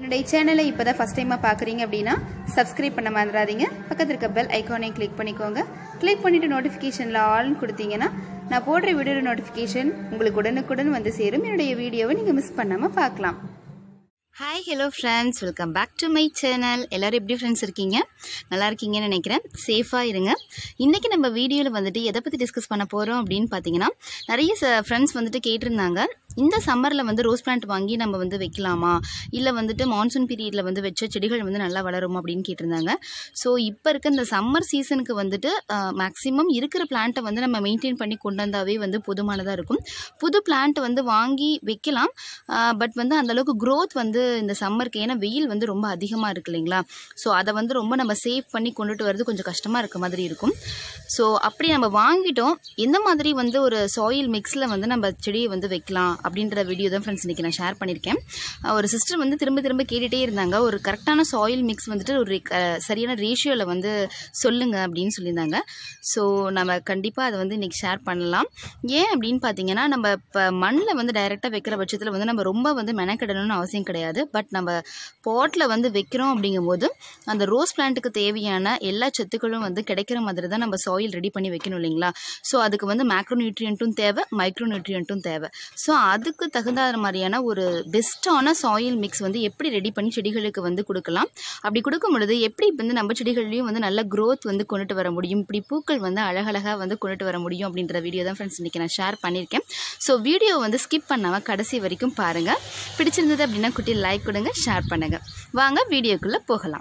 என்னுடைய சேனலை இப்போ தான் ஃபஸ்ட் டைமாக பார்க்குறீங்க அப்படின்னா சப்ஸ்கிரைப் பண்ண மறந்துடாதீங்க பக்கத்தில் இருக்க பெல் ஐக்கானை கிளிக் பண்ணிக்கோங்க கிளிக் பண்ணிவிட்டு நோட்டிஃபிகேஷனில் ஆல்னு கொடுத்தீங்கன்னா நான் போடுற வீடியோ நோட்டிஃபிகேஷன் உங்களுக்கு உடனுக்குடன் வந்து சேரும் என்னுடைய வீடியோவை நீங்கள் மிஸ் பண்ணாமல் பார்க்கலாம் hi hello friends welcome back to my channel எல்லோரும் எப்படி ஃப்ரெண்ட்ஸ் இருக்கீங்க நல்லா இருக்கீங்கன்னு நினைக்கிறேன் சேஃபாக இருங்க இன்றைக்கி நம்ம வீடியோவில் வந்துட்டு எதை பற்றி டிஸ்கஸ் பண்ண போகிறோம் அப்படின்னு பார்த்தீங்கன்னா நிறைய ஃப்ரெண்ட்ஸ் வந்துட்டு கேட்டிருந்தாங்க இந்த சம்மரில் வந்து ரோஸ் பிளான்ட் வாங்கி நம்ம வந்து வைக்கலாமா இல்லை வந்துட்டு மான்சூன் பீரியடில் வந்து வச்ச செடிகள் வந்து நல்லா வளருமா அப்படின்னு கேட்டிருந்தாங்க ஸோ இப்போ இருக்க இந்த சம்மர் சீசனுக்கு வந்துட்டு மேக்ஸிமம் இருக்கிற பிளான்ட்டை வந்து நம்ம மெயின்டைன் பண்ணி கொண்டு வந்தாவே வந்து போதுமானதாக இருக்கும் புது பிளான்ட் வந்து வாங்கி வைக்கலாம் பட் வந்து அந்தளவுக்கு க்ரோத் வந்து இந்த சம்மருக்கு ஏன்னா வெயில் வந்து ரொம்ப அதிகமாக இருக்கு இல்லைங்களா ஸோ அதை வந்து ரொம்ப நம்ம சேவ் பண்ணி கொண்டுட்டு வரது கொஞ்சம் கஷ்டமாக இருக்க மாதிரி இருக்கும் ஸோ அப்படி நம்ம வாங்கிட்டோம் எந்த மாதிரி வந்து ஒரு சாயில் மிக்ஸில் வந்து நம்ம செடியை வந்து வைக்கலாம் அப்படின்ற வீடியோ தான் ஃப்ரெண்ட்ஸ் இன்றைக்கி நான் ஷேர் பண்ணியிருக்கேன் ஒரு சிஸ்டர் வந்து திரும்ப திரும்ப கேட்டுகிட்டே இருந்தாங்க ஒரு கரெக்டான சாயில் மிக்ஸ் வந்துட்டு ஒரு அஹ், சரியான ரேஷியோவில் வந்து சொல்லுங்கள் அப்படின்னு சொல்லியிருந்தாங்க ஸோ நம்ம கண்டிப்பாக அதை வந்து இன்றைக்கி ஷேர் பண்ணலாம் ஏன் அப்படின்னு பார்த்தீங்கன்னா நம்ம இப்போ மண்ணில் வந்து டைரெக்டாக வைக்கிற பட்சத்தில் வந்து நம்ம ரொம்ப வந்து மெனக்கிடணும்னு அவசியம் கிடையாது பட் நம்ம பாட்டில் வந்து வைக்கிறோம் அப்படிங்கும்போது அந்த ரோஸ் பிளான்ட்டுக்கு தேவையான எல்லா சத்துக்களும் வந்து கிடைக்கிற மாதிரி தான் நம்ம சாயில் ரெடி பண்ணி வைக்கணும் இல்லைங்களா ஸோ அதுக்கு வந்து மேக்ரோ நியூட்ரியன்ட்டும் தேவை மைக்ரோ நியூட்ரியன்ட்டும் தேவை ஸோ அதுக்கு தகுந்த மாதிரியான ஒரு பெஸ்ட்டான சாயில் மிக்ஸ் வந்து எப்படி ரெடி பண்ணி செடிகளுக்கு வந்து கொடுக்கலாம் அப்படி கொடுக்கும் பொழுது எப்படி வந்து நம்ம செடிகள்லையும் வந்து நல்ல growth வந்து கொண்டுட்டு வர முடியும் இப்படி பூக்கள் வந்து அழகழகாக வந்து கொண்டுட்டு வர முடியும் அப்படின்ற வீடியோ தான் ஃப்ரெண்ட்ஸ் இன்றைக்கி நான் ஷேர் பண்ணியிருக்கேன் ஸோ வீடியோ வந்து ஸ்கிப் பண்ணாமல் கடைசி வரைக்கும் பாருங்கள் பிடிச்சிருந்தது அப்படின்னா குட்டி லைக் கொடுங்க ஷேர் பண்ணுங்கள் வாங்க வீடியோக்குள்ளே போகலாம்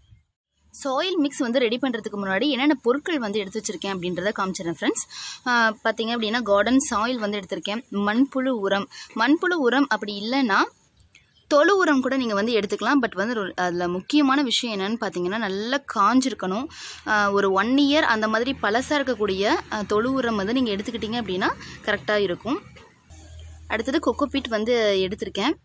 சாயில் மிக்ஸ் வந்து ரெடி பண்ணுறதுக்கு முன்னாடி என்னென்ன பொருட்கள் வந்து எடுத்து வச்சுருக்கேன் அப்படின்றத காமிச்சிடறேன் ஃப்ரெண்ட்ஸ் பார்த்தீங்க அப்படின்னா கார்டன் சாயில் வந்து எடுத்திருக்கேன் மண்புழு உரம் மண்புழு உரம் அப்படி இல்லைன்னா தொழு உரம் கூட நீங்கள் வந்து எடுத்துக்கலாம் பட் வந்து அதில் முக்கியமான விஷயம் என்னென்னு பார்த்தீங்கன்னா நல்லா காஞ்சிருக்கணும் ஆஹ் ஒரு ஒன் இயர் அந்த மாதிரி பழசாக இருக்கக்கூடிய ஆஹ் தொழு உரம் வந்து நீங்கள் எடுத்துக்கிட்டீங்க அப்படின்னா கரெக்டாக இருக்கும் அடுத்தது கொக்கோபீட் வந்து எடுத்திருக்கேன்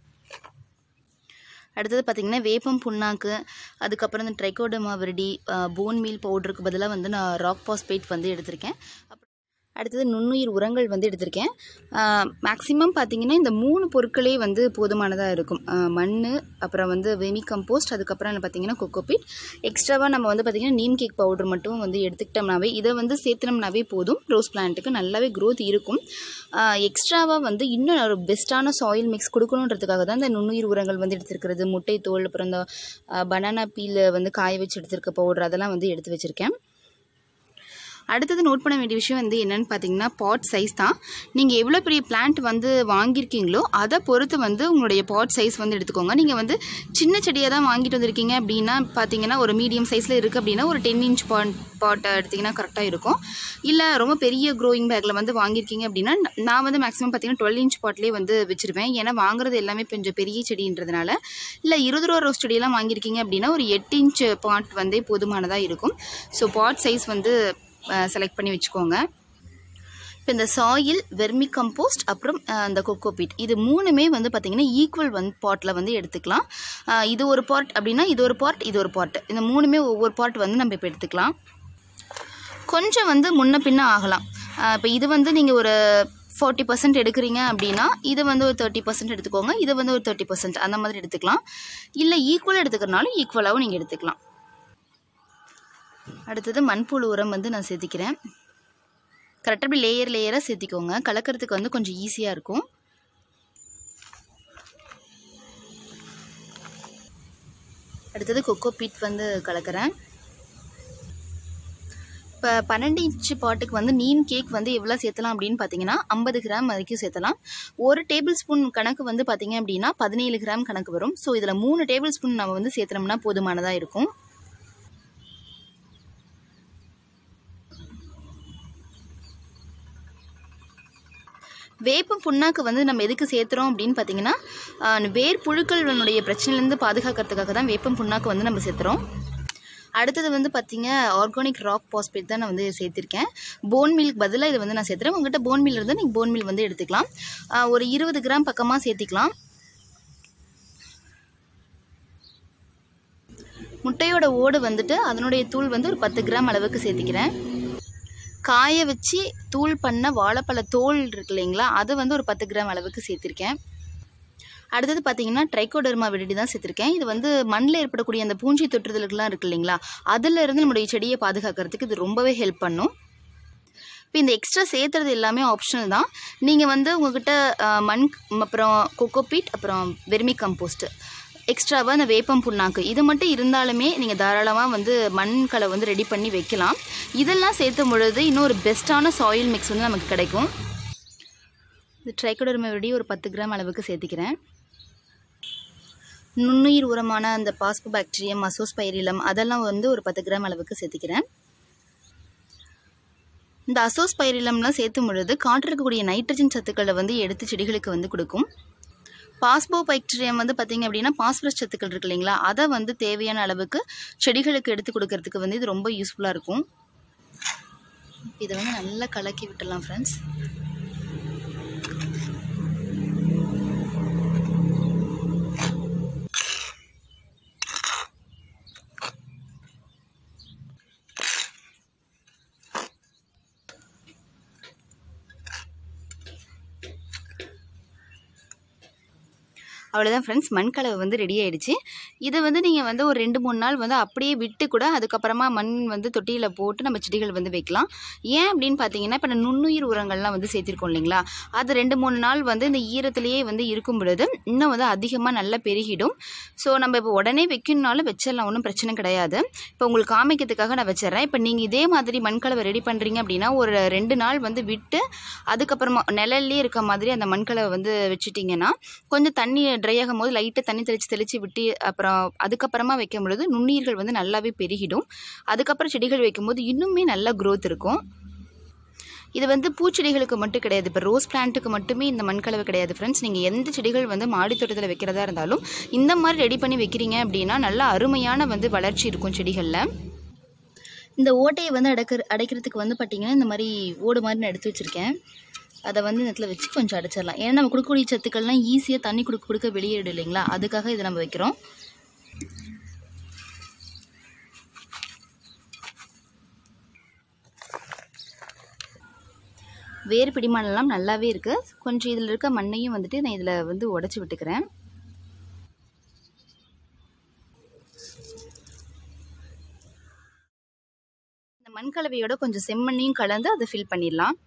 அடுத்தது பார்த்திங்கன்னா வேப்பம் புண்ணாக்கு அதுக்கப்புறம் இந்த ட்ரைகோடமா விரடி போன் மீல் பவுடருக்கு பதிலாக வந்து நான் ராக் பாஸ்பேட் வந்து எடுத்திருக்கேன் அப்புறம் அடுத்தது நுண்ணுயிர் உரங்கள் வந்து எடுத்திருக்கேன் மேக்ஸிமம் பார்த்தீங்கன்னா இந்த மூணு பொருட்களே வந்து போதுமானதாக இருக்கும் மண் அப்புறம் வந்து வெமி கம்போஸ்ட் அதுக்கப்புறம் என்ன பார்த்தீங்கன்னா கொக்கோபீட் எக்ஸ்ட்ராவாக நம்ம வந்து பார்த்திங்கன்னா நீம் கேக் பவுடர் மட்டும் வந்து எடுத்துக்கிட்டோம்னாவே இதை வந்து சேர்த்துனோம்னாவே போதும் ரோஸ் பிளான்ட்டுக்கு நல்லாவே growth இருக்கும் எக்ஸ்ட்ராவாக வந்து இன்னும் ஒரு பெஸ்ட்டான சாயில் மிக்ஸ் கொடுக்கணுன்றதுக்காக தான் இந்த நுண்ணுயிர் உரங்கள் வந்து எடுத்திருக்கிறது முட்டை தோல் அப்புறம் இந்த பனானா பீல் வந்து காய வச்சு எடுத்திருக்க பவுடர் அதெல்லாம் வந்து எடுத்து வச்சுருக்கேன் அடுத்தது நோட் பண்ண வேண்டிய விஷயம் வந்து என்னன்னு பார்த்தீங்கன்னா பாட் சைஸ் தான் நீங்கள் எவ்வளோ பெரிய பிளான்ட் வந்து வாங்கியிருக்கீங்களோ அதை பொறுத்து வந்து உங்களுடைய பாட் சைஸ் வந்து எடுத்துக்கோங்க நீங்கள் வந்து சின்ன செடியாக தான் வாங்கிட்டு வந்திருக்கீங்க அப்படின்னா பார்த்தீங்கன்னா ஒரு மீடியம் சைஸில் இருக்குது அப்படின்னா ஒரு டென் இன்ச் பாட் பாட்டை எடுத்திங்கன்னா கரெக்டாக இருக்கும் இல்லை ரொம்ப பெரிய க்ரோயிங் பேக்கில் வந்து வாங்கியிருக்கீங்க அப்படின்னா நான் வந்து மேக்ஸிமம் பார்த்தீங்கன்னா டுவெல் இன்ச் பாட்லேயே வந்து வச்சுருவேன் ஏன்னா வாங்குறது எல்லாமே கொஞ்சம் பெரிய செடின்றதுனால இல்லை இருபது ரூபா ரோஸ் செடியெல்லாம் வாங்கியிருக்கீங்க அப்படின்னா ஒரு எட்டு இன்ச் பாட் வந்தே போதுமானதாக இருக்கும் ஸோ பாட் சைஸ் வந்து செலக்ட் பண்ணி வச்சுக்கோங்க இப்போ இந்த சாயில் வெர்மி கம்போஸ்ட் அப்புறம் அஹ், இந்த கொக்கோபீட் இது மூணுமே வந்து பார்த்திங்கன்னா ஈக்குவல் வந்து பாட்டில் வந்து எடுத்துக்கலாம் அஹ், இது ஒரு பாட் அப்படின்னா இது ஒரு பாட் இது ஒரு பாட் இந்த மூணுமே ஒவ்வொரு பாட் வந்து நம்ம இப்போ எடுத்துக்கலாம் கொஞ்சம் வந்து முன்ன பின்ன ஆகலாம் இப்போ இது வந்து நீங்கள் ஒரு ஃபார்ட்டி பர்சன்ட் எடுக்கிறீங்க அப்படின்னா இது வந்து ஒரு தேர்ட்டி பர்சன்ட் எடுத்துக்கோங்க இது வந்து ஒரு தேர்ட்டி பர்சன்ட் அந்த மாதிரி எடுத்துக்கலாம் இல்லை ஈக்குவல் எடுத்துக்கிறனாலும் ஈக்குவலாகவும் நீங்கள் எடுத்துக்கலாம் அடுத்தது மண்புழு உரம் வந்து நான் சேர்த்திக்கிறேன் கரெக்டாக அப்படி லேயர் லேயராக சேர்த்திக்கோங்க கலக்கிறதுக்கு வந்து கொஞ்சம் ஈஸியாக இருக்கும் அடுத்தது கொக்கோ பீட் வந்து கலக்கிறேன் இப்போ பன்னெண்டு இன்ச்சு பாட்டுக்கு வந்து நீம் கேக் வந்து எவ்வளோ சேர்த்தலாம் அப்படின்னு பார்த்தீங்கன்னா ஐம்பது கிராம் வரைக்கும் சேர்த்தலாம் ஒரு டேபிள் ஸ்பூன் கணக்கு வந்து பார்த்தீங்க அப்படின்னா பதினேழு கிராம் கணக்கு வரும் ஸோ இதில் மூணு டேபிள் ஸ்பூன் நம்ம வந்து சேர்த்தனோம்னா போதுமானதாக இருக்கும் வேப்பம் புண்ணாக்கு வந்து நம்ம எதுக்கு சேர்த்துறோம் அப்படின்னு பார்த்தீங்கன்னா ஆஹ், வேர் புழுக்களுடைய பிரச்சனையிலேருந்து பாதுகாக்கிறதுக்காக தான் வேப்பம் புண்ணாக்கு வந்து நம்ம சேர்த்துறோம் அடுத்தது வந்து பார்த்தீங்க ஆர்கானிக் ராக் பாஸ்பேட் தான் நான் வந்து சேர்த்திருக்கேன் போன் மில்க் பதிலாக இது வந்து நான் சேர்த்துறேன் உங்கள்கிட்ட போன் மில் இருந்தால் நீங்கள் போன் மில் வந்து எடுத்துக்கலாம் ஆஹ், ஒரு இருபது கிராம் பக்கமாக சேர்த்திக்கலாம் முட்டையோட ஓடு வந்துட்டு அதனுடைய தூள் வந்து ஒரு பத்து கிராம் அளவுக்கு சேர்த்திக்கிறேன் காய வச்சு தூள் பண்ண வாழைப்பழ தோல் இருக்கு இல்லைங்களா அது வந்து ஒரு பத்து கிராம் அளவுக்கு சேர்த்திருக்கேன் அடுத்தது பார்த்தீங்கன்னா ட்ரைகோடர்மா விரிடி தான் சேர்த்துருக்கேன் இது வந்து மண்ணில் ஏற்படக்கூடிய அந்த பூஞ்சி தொற்றுதலுக்குலாம் இருக்கு இல்லைங்களா அதில் இருந்து நம்மளுடைய செடியை பாதுகாக்கிறதுக்கு இது ரொம்பவே ஹெல்ப் பண்ணும் இப்போ இந்த எக்ஸ்ட்ரா சேர்த்துறது எல்லாமே ஆப்ஷனல் தான் நீங்கள் வந்து உங்ககிட்ட அஹ், மண் அப்புறம் கொக்கோபீட் அப்புறம் வெர்மி கம்போஸ்ட்டு எக்ஸ்ட்ராவாக அந்த வேப்பம் புண்ணாக்கு இது மட்டும் இருந்தாலுமே நீங்கள் தாராளமாக வந்து மண்களை வந்து ரெடி பண்ணி வைக்கலாம் இதெல்லாம் சேர்த்தும் பொழுது இன்னும் ஒரு பெஸ்ட்டான சாயில் மிக்ஸ் வந்து நமக்கு கிடைக்கும் இந்த ட்ரைகோடர்மா விரிடி ஒரு பத்து கிராம் அளவுக்கு சேர்த்துக்கிறேன் நுண்ணுயிர் உரமான அந்த பாஸ்போ பாக்டீரியம் அசோஸ்பைரிலம் அதெல்லாம் வந்து ஒரு பத்து கிராம் அளவுக்கு சேர்த்துக்கிறேன் இந்த அசோஸ்பைரிலம்லாம் சேர்த்தும் பொழுது காற்றில் இருக்கக்கூடிய நைட்ரஜன் சத்துக்களை வந்து எடுத்து செடிகளுக்கு வந்து கொடுக்கும் பாஸ்போ பாக்டீரியம் வந்து பார்த்திங்க அப்படின்னா பாஸ்பரஸ் சத்துக்கள் இருக்கு இல்லைங்களா அதை வந்து தேவையான அளவுக்கு செடிகளுக்கு எடுத்து கொடுக்கறதுக்கு வந்து இது ரொம்ப யூஸ்ஃபுல்லாக இருக்கும் இதை வந்து நல்லா கலக்கி விட்டுடலாம் ஃப்ரெண்ட்ஸ் அவ்வளோதான் ஃப்ரெண்ட்ஸ் மண்கலவை வந்து ரெடி ஆயிடுச்சு இதை வந்து நீங்கள் வந்து ஒரு ரெண்டு மூணு நாள் வந்து அப்படியே விட்டு கூட அதுக்கப்புறமா மண் வந்து தொட்டியில் போட்டு நம்ம செடிகள் வந்து வைக்கலாம் ஏன் அப்படின்னு பார்த்தீங்கன்னா இப்போ நுண்ணுயிர் உரங்கள்லாம் வந்து சேர்த்திருக்கோம் இல்லைங்களா அது ரெண்டு மூணு நாள் வந்து இந்த ஈரத்திலேயே வந்து இருக்கும் பொழுது இன்னும் வந்து அதிகமாக நல்லா பெருகிடும் ஸோ நம்ம இப்போ உடனே வைக்கணுனாலும் வச்சிடலாம் ஒன்றும் பிரச்சனை கிடையாது இப்போ உங்களுக்கு காமிக்கிறதுக்காக நான் வச்சிடுறேன் இப்போ நீங்கள் இதே மாதிரி மண்கலவை ரெடி பண்ணுறீங்க அப்படின்னா ஒரு ரெண்டு நாள் வந்து விட்டு அதுக்கப்புறமா நிழல்லே இருக்க மாதிரி அந்த மண்கலவை வந்து வச்சுட்டிங்கன்னா கொஞ்சம் தண்ணி ட்ரை ஆகும் போது லைட்டாக தண்ணி தெளித்து தெளித்து விட்டு அப்புறம் அதுக்கப்புறமா வைக்கும் பொழுது நுண்ணீர்கள் வந்து நல்லாவே பெருகிடும் அதுக்கப்புறம் செடிகள் வைக்கும்போது இன்னுமே நல்ல growth இருக்கும் இது வந்து பூச்செடிகளுக்கு மட்டும் கிடையாது இப்போ ரோஸ் பிளான்ட்டுக்கு மட்டுமே இந்த மண்கலவை கிடையாது ஃப்ரெண்ட்ஸ் நீங்கள் எந்த செடிகள் வந்து மாடி தோட்டத்தில் வைக்கிறதா இருந்தாலும் இந்த மாதிரி ரெடி பண்ணி வைக்கிறீங்க அப்படின்னா நல்ல அருமையான வந்து வளர்ச்சி இருக்கும் செடிகளில் இந்த ஓட்டையை வந்து அடக்கிற அடைக்கிறதுக்கு வந்து பார்த்திங்கன்னா இந்த மாதிரி ஓடு மாதிரி நான் எடுத்து வச்சுருக்கேன் அதை வந்து இந்த இடத்துல வச்சு கொஞ்சம் அடைச்சிடலாம் ஏன்னா நம்ம கொடுக்கக்கூடிய சத்துக்கள்லாம் ஈஸியாக தண்ணி கொடுக்க கொடுக்க வெளியேறிடும் இல்லைங்களா அதுக்காக இதை நம்ம வைக்கிறோம் வேறு பிடிமானெல்லாம் நல்லாவே இருக்குது கொஞ்சம் இதில் இருக்க மண்ணையும் வந்துட்டு நான் இதில் வந்து உடச்சி விட்டுக்கிறேன் இந்த மண்கலவையோட கொஞ்சம் செம்மண்ணையும் கலந்து அதை ஃபில் பண்ணிடலாம்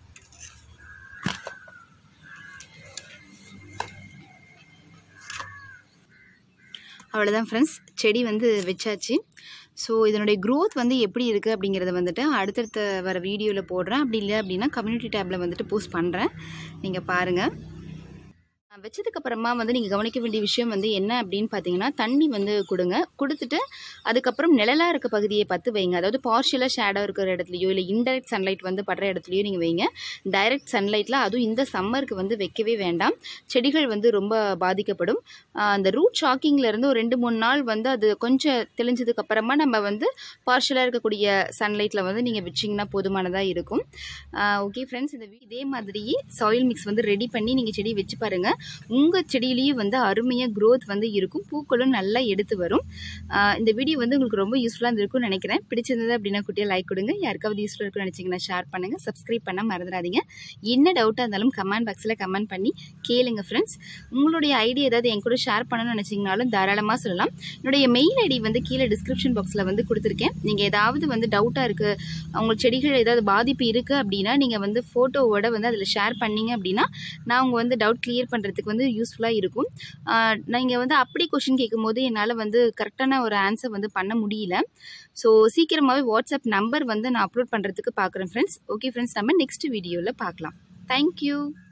அவ்வளோதான் ஃப்ரெண்ட்ஸ் செடி வந்து வச்சாச்சு ஸோ இதனுடைய growth வந்து எப்படி இருக்குது அப்படிங்கிறத வந்துட்டு அடுத்தடுத்த வர வீடியோவில் போடுறேன் அப்படி இல்லை அப்படின்னா கம்யூனிட்டி டேப்பில் வந்துட்டு போஸ்ட் பண்ணுறேன் நீங்கள் பாருங்கள் வச்சதுக்கு அப்புறமா வந்து நீங்கள் கவனிக்க வேண்டிய விஷயம் வந்து என்ன அப்படின்னு பார்த்தீங்கன்னா தண்ணி வந்து கொடுங்க கொடுத்துட்டு அதுக்கப்புறம் நிழலாக இருக்க பகுதியை பத்து வைங்க அதாவது பார்ஷியலாக ஷேடோ இருக்கிற இடத்துலையோ இல்லை இன்டைரக்ட் சன்லைட் வந்து படுற இடத்துலையோ நீங்கள் வைங்க டைரக்ட் சன்லைட்டில் அதுவும் இந்த சம்மருக்கு வந்து வைக்கவே வேண்டாம் செடிகள் வந்து ரொம்ப பாதிக்கப்படும் ஆஹ் அந்த ரூட் ஷாக்கிங்கில் இருந்து ஒரு ரெண்டு மூணு நாள் வந்து அது கொஞ்சம் தெளிஞ்சதுக்கு அப்புறமா நம்ம வந்து பார்ஷியலாக இருக்கக்கூடிய சன்லைட்டில் வந்து நீங்கள் வச்சிங்கன்னா போதுமானதாக இருக்கும் ஓகே ஃப்ரெண்ட்ஸ் இந்த வி- இதே மாதிரியே சாயில் மிக்ஸ் வந்து ரெடி பண்ணி நீங்கள் செடி வச்சு பாருங்கள் உங்கள் செடியிலையும் வந்து அருமையாக growth வந்து இருக்கும் பூக்களும் நல்லா எடுத்து வரும் ஆஹ் இந்த வீடியோ வந்து உங்களுக்கு ரொம்ப யூஸ்ஃபுல்லாக இருந்திருக்கும்னு நினைக்கிறேன் பிடிச்சிருந்தது அப்படின்னா குட்டியாக லைக் கொடுங்க யாருக்காவது யூஸ்ஃபுல்லாக இருக்கும்னு நினச்சிங்கன்னா ஷேர் பண்ணுங்கள் சப்ஸ்கிரைப் பண்ண மறந்துடாதீங்க என்ன டவுட்டாக இருந்தாலும் கமெண்ட் பாக்ஸில் கமெண்ட் பண்ணி கேளுங்க ஃப்ரெண்ட்ஸ் உங்களுடைய ஐடியா ஏதாவது என் கூட ஷேர் பண்ணணும்னு நினச்சிங்கனாலும் தாராளமாக சொல்லலாம் என்னுடைய மெயில் ஐடி வந்து கீழே டிஸ்கிரிப்ஷன் பாக்ஸில் வந்து கொடுத்துருக்கேன் நீங்கள் ஏதாவது வந்து டவுட்டாக இருக்குது அவங்க செடிகள் ஏதாவது பாதிப்பு இருக்குது அப்படின்னா நீங்கள் வந்து ஃபோட்டோவோட வந்து அதில் ஷேர் பண்ணீங்க அப்படின்னா நான் உங்கள் வந்து டவுட் கிளியர் பண்ணுறதுக்கு வந்து யூஸ்ஃபுல்லாக இருக்கும் நீங்கள் வந்து அப்படி கொஷின் கேட்கும்போது என்னால் வந்து கரெக்டான ஒரு ஆன்சர் வந்து பண்ண முடியல ஸோ சீக்கிரமாகவே வாட்ஸ்அப் நம்பர் வந்து நான் அப்லோட் பண்ணுறதுக்கு பார்க்குறேன் ஃப்ரெண்ட்ஸ் ஓகே ஃப்ரெண்ட்ஸ் நம்ம நெக்ஸ்ட் வீடியோவில் பார்க்கலாம் தேங்க்யூ